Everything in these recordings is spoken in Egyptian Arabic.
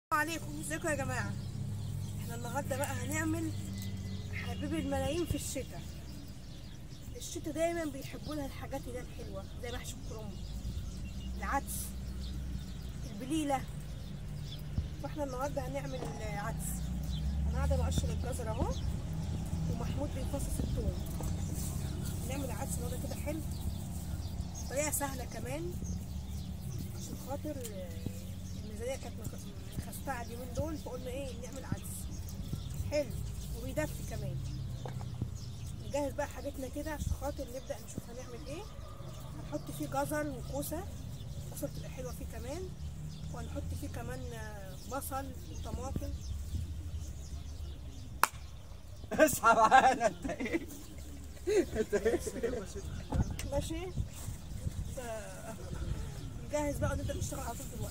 عليكم ازيكم يا جماعه احنا النهارده بقى هنعمل حبيب الملايين في الشتاء الشتاء دايما بيحبوا لها الحاجات اللي هي الحلوه زي محشي الكرنب العدس البليله فاحنا النهارده هنعمل عدس انا قاعده بقشر الجزر اهو ومحمود بيفصص الثوم نعمل عدس النهارده كده حلو طريقه سهله كمان عشان خاطر الميزانيه كانت مخستعه اليومين دول فقلنا ايه نعمل عدس حلو وبيدفي كمان نجهز بقى حاجتنا كده عشان خاطر نبدا نشوف هنعمل ايه هنحط فيه جزر وكوسه الكوسه بتبقى حلوه فيه كمان وهنحط فيه كمان بصل وطماطم اصحى معانا انت ايه؟ انت ايه؟ ماشي ف... نجهز بقى ونبدا نشتغل على طول دلوقتي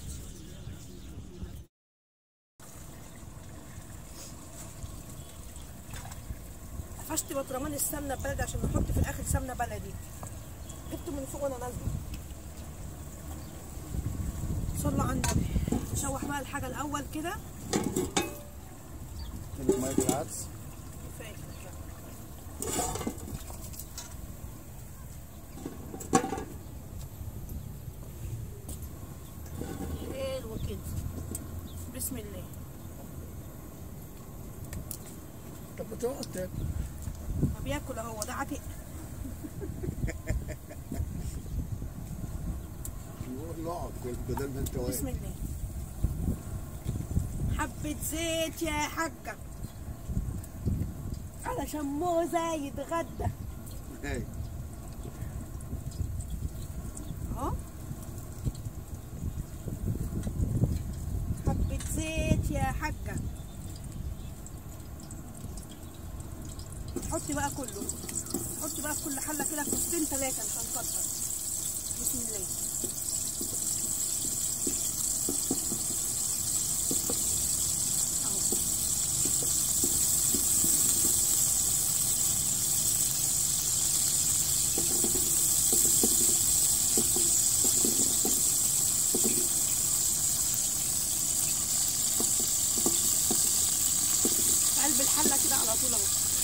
قفشت بطرمان السمنه بلدي عشان نحط في الاخر سمنه بلدي جبته من فوق وانا نازله صلى على النبي نشوح بقى الحاجه الاول كده كيلو ميه العدس كفايه كده. حلو كده بسم الله طب ما تقعد تاكل ما بياكل اهو ده عتق نقول نقعد كل بدل ما انت بسم واقف الله حبة زيت يا حاجة علشان موزة يتغدى هاي اهو حبة زيت يا حاجة حطي بقى كله حطي بقى في كل حلة كده كوستين تلاتة مش هنكتر بسم الله اهو في قلب الحلة كده على طول اهو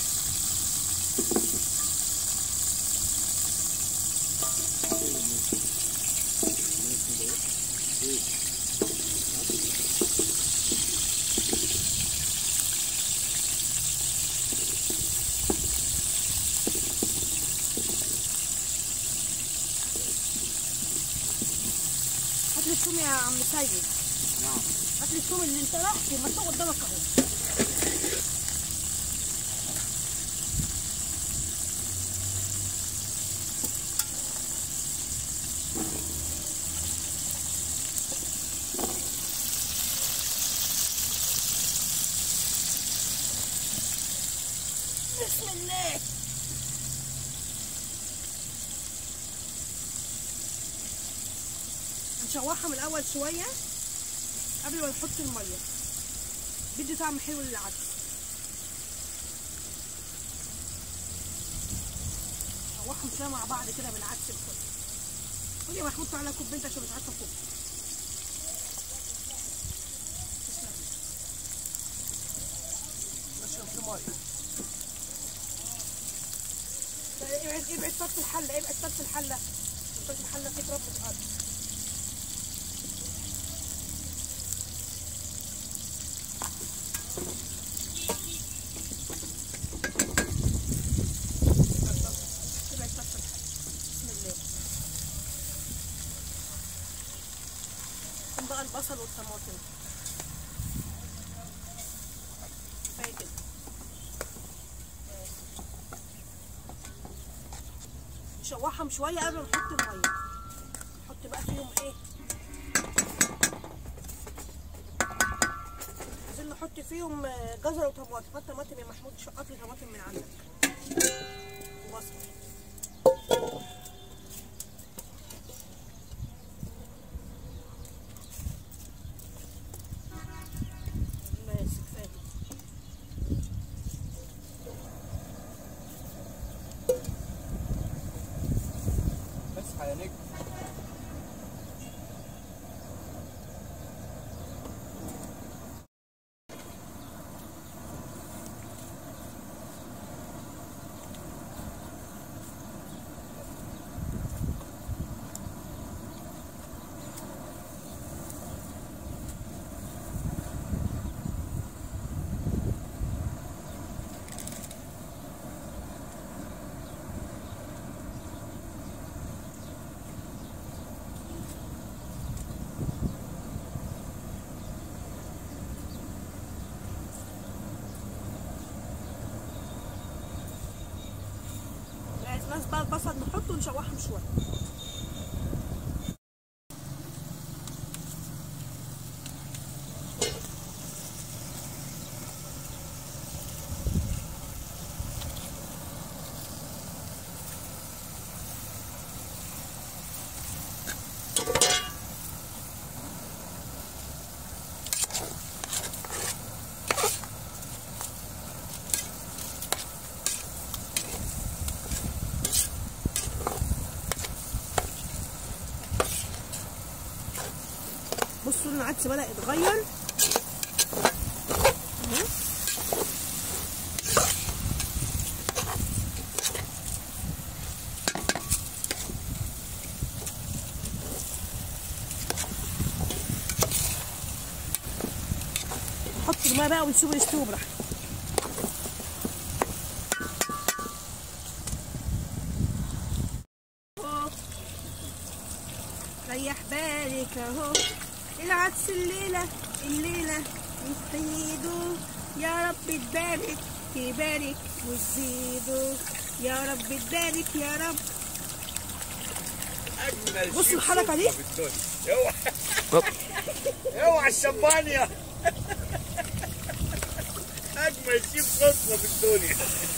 هات لي الثوم يا عم سيد نعم هات لي الثوم اللي انت رايح فيه ما انت قدامك اهو بسم الله هنشوحها من الاول شويه قبل ما نحط الميه بيدي طعم حلو للعدس نشوحهم شويه مع بعض كده بالعدس الفل خد يا محمود تعالى كوب انت عشان مش عارفه كوب اشرب في ميه ابعد ابعد طرف الحله ابعد طرف الحله طرف الحله في تراب الارض ابعد طرف الحله بسم الله ثم بقى البصل والطماطم كفايه كده نشوحهم شويه قبل ما نحط الميه نحط بقى فيهم ايه عايزين نحط فيهم آه، جزر وطماطم هات طماطم يا محمود شقط لي طماطم من عندك وبصل بس كفايه اصحى يا نجم ونشوحهم شويه بصوا لون العدس بدأ يتغير أهو. نحط الماء بقى ونسيبه يستوي براحته أهو. ريح بالك اهو العدس الليلة الليلة يزيدوا يا رب تبارك تبارك وتزيدوا يا رب تبارك يا رب اجمل بص شيء الحركة دي. صدفة في الدنيا. اوعى اوعى الشمبانيا اجمل شيء صدفه في الدنيا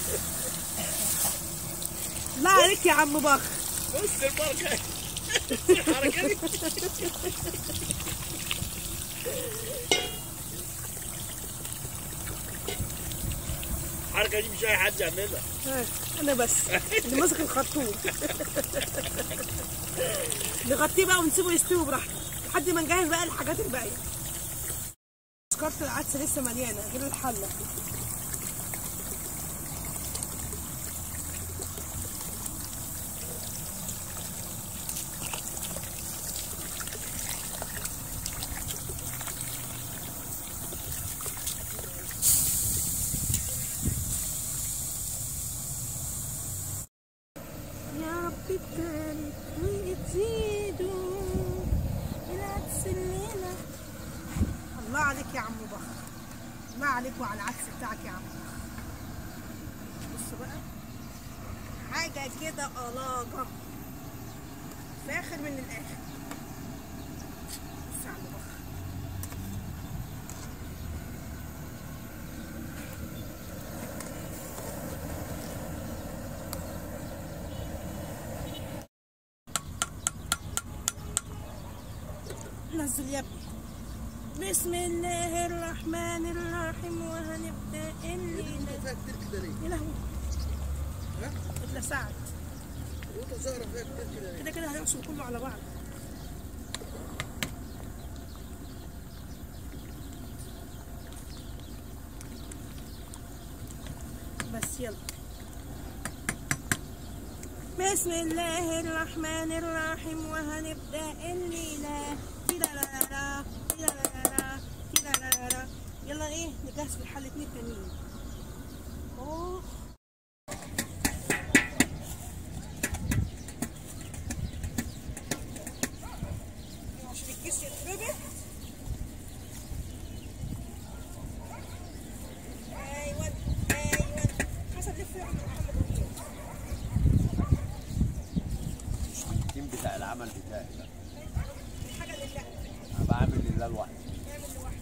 لا عليك يا عم بخ بص البركه الحركه دي الحركه دي مش اي حد يعملها ها، انا بس اللي ماسك الخرطوم نغطيه بقى ونسيبه يستوي براحته لحد ما نجهز بقى الحاجات الباقيه كارت العدس لسه مليانه غير الحله يا رب تبارك وتزيدوا العدس الليلة الله عليك يا عم بخ الله عليك وعلى العدس بتاعك يا عم بخ بص بقى حاجة كده قلاجة فاخر من الآخر بص يا عم بخ نزل يا ابني بسم الله الرحمن الرحيم وهنبدأ الليلة فيها كتير كده ليه؟ يا لهوي ها؟ اتلسعت وانت صغيرة فيها كتير كده ليه؟ كده كده هنعصر كله على بعض بس يلا بسم الله الرحمن الرحيم وهنبدأ الليلة كده لا لا لا كده لا لا لا كده لا لا لا يلا ايه نجهز في الحل اتنين تانيين اوه عشان الكيس يتربط ايوه ايوه حسب لف يا عم محمد وكيل. التيم بتاع العمل بتاعي ده حاجه لله انا بعمل لله لوحدي نعمل لوحدي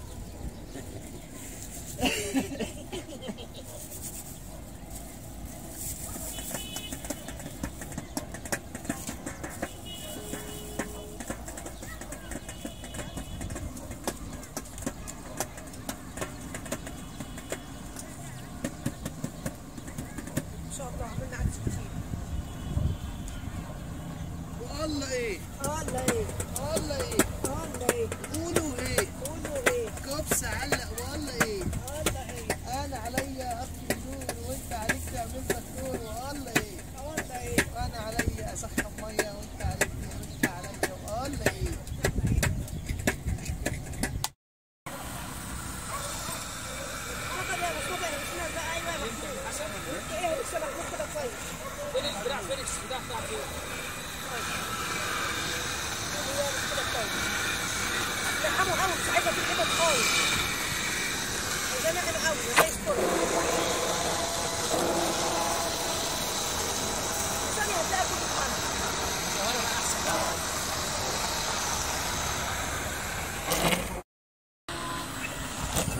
ان شاء الله عملنا عدس كتير والله ايه؟ الله ايه والله ايه؟ الله ايه قولوا ايه؟ قولوا ايه كبسة علق والله ايه؟ الله ايه انا عليا اطفي النور وانت عليك تعمل لك نور والله ايه؟ الله ايه وانا عليا اسخن ميه وانت عليك وانت عليا والله ايه؟ اتفضل يا مصطفى يا بسم بقى ايوه يا محمود انت ايه لسه محمود كده كويس فينيكس بتاع فينيكس بتاع بتاع كده يرحمه قوي مش عايزه في كده خالص وده ناعم قوي زي الفل ثانية هتلاقي كله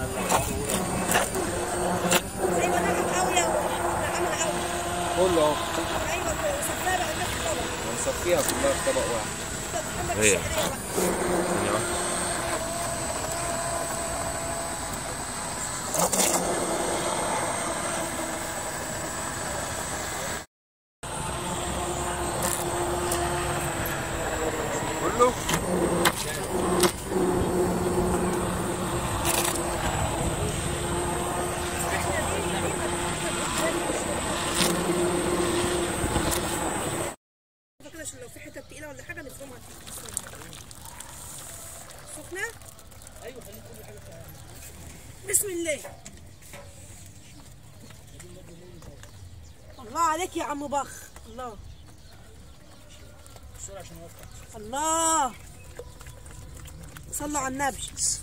ايوه نعم قوي يا نعم قوي كله اهو ايوه وصفها بقى الناس طبعا هنصفيها كلها في طبق واحد طب محمد هي. الشعريه بقى ثانية واحدة. كله كده عشان لو في حته تقيله ولا حاجه نفرمها سخنه ايوه خلي كل حاجه بسم الله الله عليك يا عم بخ الله الله صلوا على النبي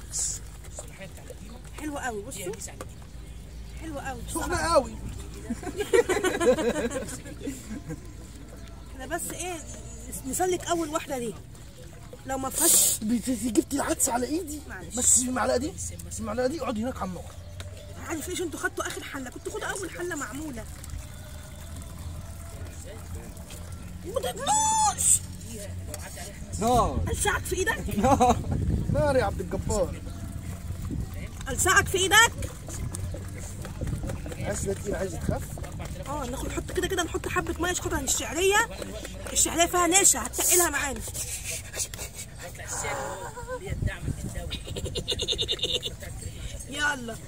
حلوة قوي بصوا حلوة قوي سخنة قوي احنا بس ايه نسلك اول واحدة دي لو ما فيهاش جبت العدس على ايدي معلش. بس المعلقة دي بس المعلقة دي اقعد هناك على النار عارف ليش انتوا خدتوا اخر حلة كنتوا خدوا اول حلة معمولة ما تطلعش نار الساعك في ايدك نار يا عبد الجبار الساعك في ايدك عايز ده تقيل عايز يتخف اه ناخد نحط كده كده نحط حبة مية ناخدها من الشعرية الشعرية فيها نشا هتقلها معانا يلا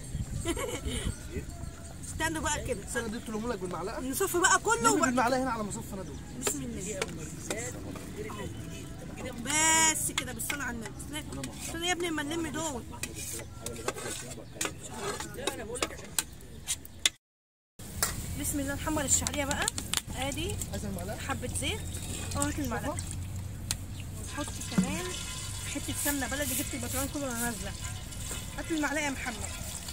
استنوا بقى كده بس انا اديت لهم لك بالمعلقة نصفي بقى كله نزل وبقى. بالمعلقة هنا على مصف انا دول بسم الله بس كده بالصلاة على النبي استنى يا ابني اما نلم دول بسم الله نحمر الشعرية بقى ادي عايز المعلقة حبة زيت اه هات المعلقة ونحط كمان حتة سمنة بلدي جبت البطران كله وانا نازلة هات المعلقة يا محمد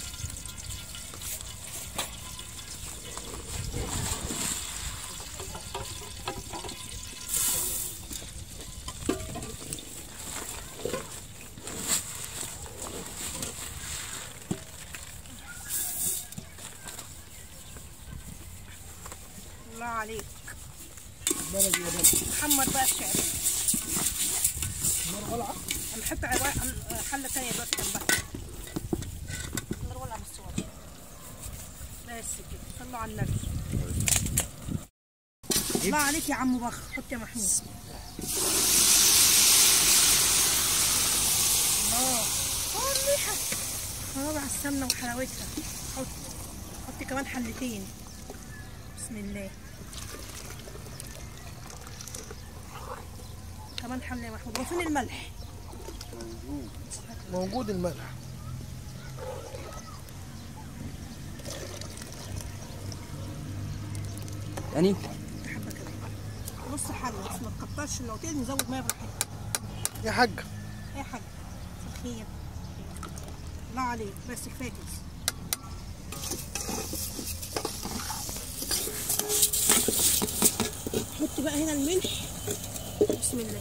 الله عليك بلدي يا بلدي محمد بقى الشعرية النار ولعة هنحط على حلة تانية دلوقتي جنبها النار ولع بالصور بس كده صلوا على النبي الله عليك يا عم بخ حط يا محمود الله اه الريحة خراب على السمنة وحلاوتها حط حط كمان حلتين بسم الله كمان حلة يا محمود وفين الملح موجود الملح يعني حبة كمان نص حلة بس ما تكترش لو تقل نزود مية براحتك يا حاج اي حاجة خير الله عليك بس كفاية كده حط بقى هنا الملح بسم الله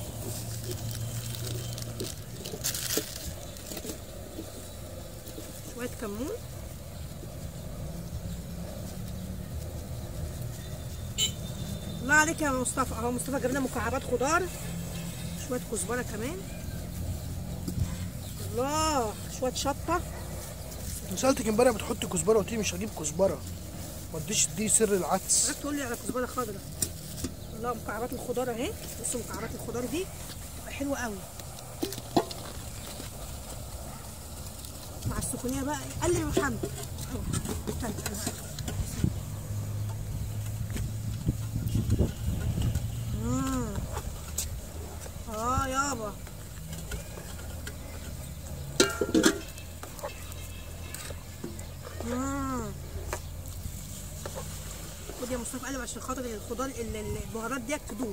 شوية كمون الله عليك يا مصطفى اهو مصطفى جاب لنا مكعبات خضار شوية كزبرة كمان الله شوية شطة انا سالتك امبارح بتحط كزبره قلت لي مش هجيب كزبره ما تديش دي سر العدس حضرتك تقول لي على كزبرة خضراء الله مكعبات الخضار اهي بصوا مكعبات الخضار دي تبقى حلوة قوي مع السخونية بقى قلب يا محمد أهو. استنى أنا هقلب. مم. اه يابا مم. خد يا مصطفى قلب عشان خاطر الخضار ال- ال- البهارات ديت تدوب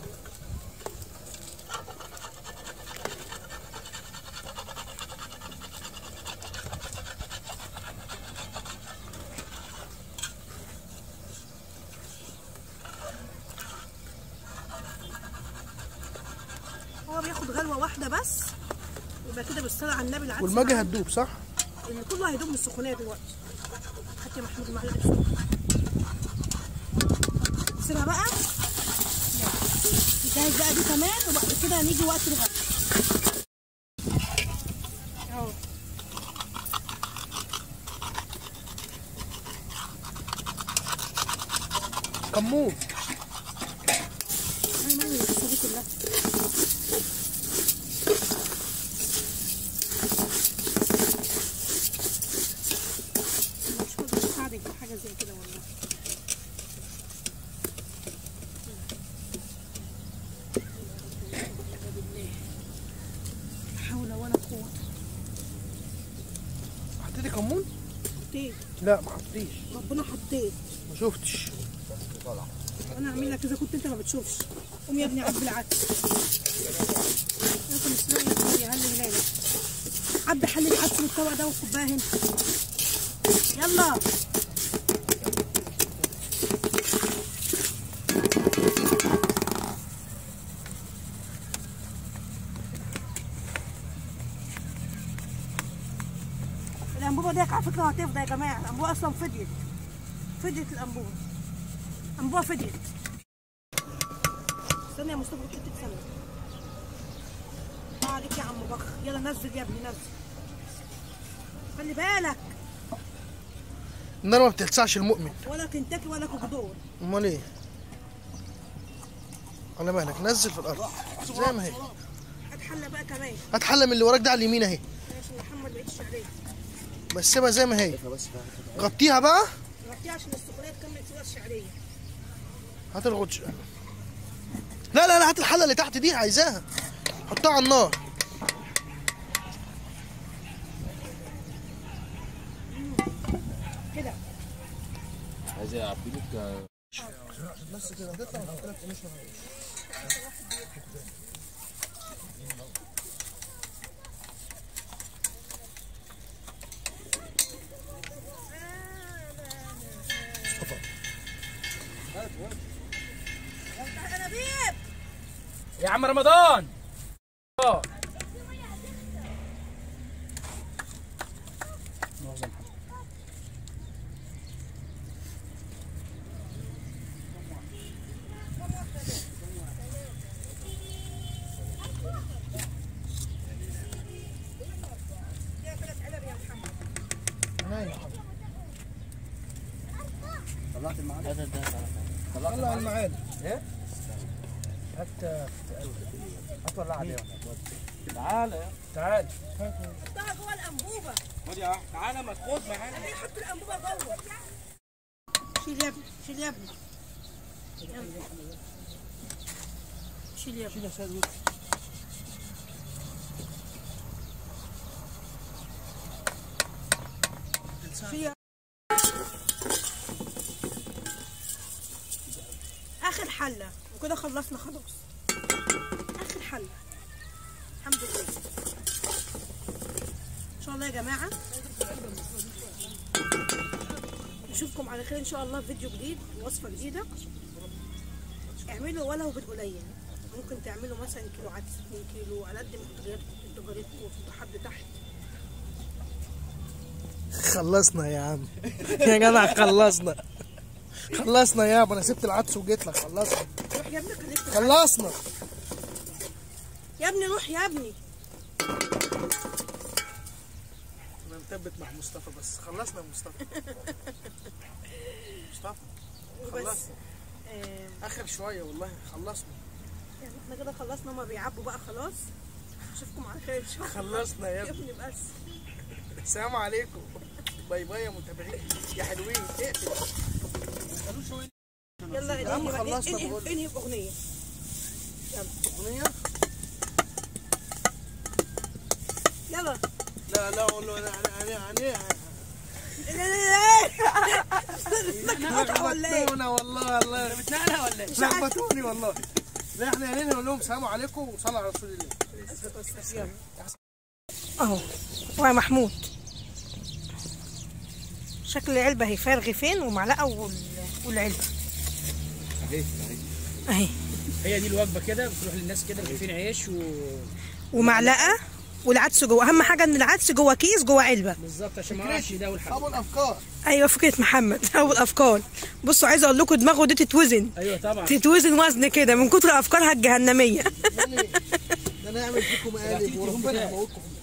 هو بياخد غلوه واحده بس يبقى كده بالصلاه على النبي العدس والماجي معانا. هتدوب صح؟ اللي كله هيدوب من السخونيه دلوقتي حتى محمود معلقه سكر سيبها بقى نجهز بقى دي كمان وبعد كده هنيجي وقت الغدا اهو كمون انا مالي القصه دي كلها مش كنت اساعدك في حاجه زي كده والله لا حول ولا قوه حطيتي كمون حطيت لا ما حطيتيش ربنا حطيت ما شفتش انا اعمل لك اذا كنت انت ما بتشوفش قوم يا ابني عبي العدس اكل اسمعي يا هلا هلالك عبي حل العدس من الطبق ده وصبها هنا يلا الانبوبه ديك على فكره هتفضى يا جماعه الانبوبه اصلا فضيت فضيت الانبوبه انبوبه فضيت استنى يا مصطفى حته سمنه الله عليك يا عم بخ يلا نزل يا ابني نزل خلي بالك النار ما بتلسعش المؤمن ولا كنتاكي ولا كوكدور امال ايه على مهلك نزل في الارض زي ما هي هات حله بقى كمان هات حله من اللي وراك ده على اليمين اهي عشان محمد ما يعيش عليه بس سيبها زي ما هي غطيها بقى غطيها عشان السخونيه تكمل سوى الشعريه هات الغطش لا لا لا هات الحله اللي تحت دي عايزاها حطها على النار كده عايز يعبيلك بس كده هتطلع وتحط لك قماش انابيب يا عم رمضان اه معظم حاجة. فيها ثلاث علب يا محمد طلعت المعادن طلع المعادن ايه؟ هات هات ولا عادي تعالى تعالى حطها جوه الانبوبه خد يا تعالى ما تاخد معانا ليه حط الانبوبه جوه شيل يا ابني شيل يا ابني يلا. شيل يا ابني شيل يا اخر حله وكده خلصنا خلاص اخر حله الحمد لله ان شاء الله يا جماعه نشوفكم على خير ان شاء الله في فيديو جديد ووصفه جديده اعملوا ولو بالقليل ممكن تعملوا مثلا كيلو عدس 2 كيلو على قد محتاجاتكم انتوا جارتكم انتوا حد تحت خلصنا يا عم يا جدع خلصنا خلصنا يابا انا سبت العدس وجيت لك خلصنا روح يا ابني خليك تتعلم. خلصنا يا ابني روح يا ابني انا مثبت مع مصطفى بس خلصنا يا مصطفى مصطفى وبس خلاص. آه، اخر شويه والله خلصنا يعني احنا كده خلصنا هما بيعبوا بقى خلاص اشوفكم على خير ان شاء الله خلصنا يا يا ابني ابني بس السلام عليكم باي باي يا متابعين يا حلوين اقفل قالوا شويه يلا يا عم انهي بقى- خلصنا انهي بقول. انهي باغنيه اغنيه يلا لا لا والله انا انا انا انا قطع ولا ايه؟ لخبطونا والله الله بتنقلها ولا ايه؟ لخبطوني والله لا احنا يعني نقول لهم سلام عليكم وصلوا على رسول الله اهو ويا محمود شكل العلبة هي فيها رغيفين ومعلقة وال... والعلبة اهي اهي اهي هي دي الوجبه كده بتروح للناس كده رغيفين عيش و... ومعلقة والعدس جوه اهم حاجه ان العدس جوه كيس جوه علبه بالظبط عشان ما اعرفش ده والحاجة ابو الافكار ايوه فكره محمد او الافكار بصوا عايزه اقول لكم دماغه دي تتوزن ايوه طبعا تتوزن وزن كده من كتر افكارها الجهنميه ده نعمل فيكم مقالب وربنا يموتكم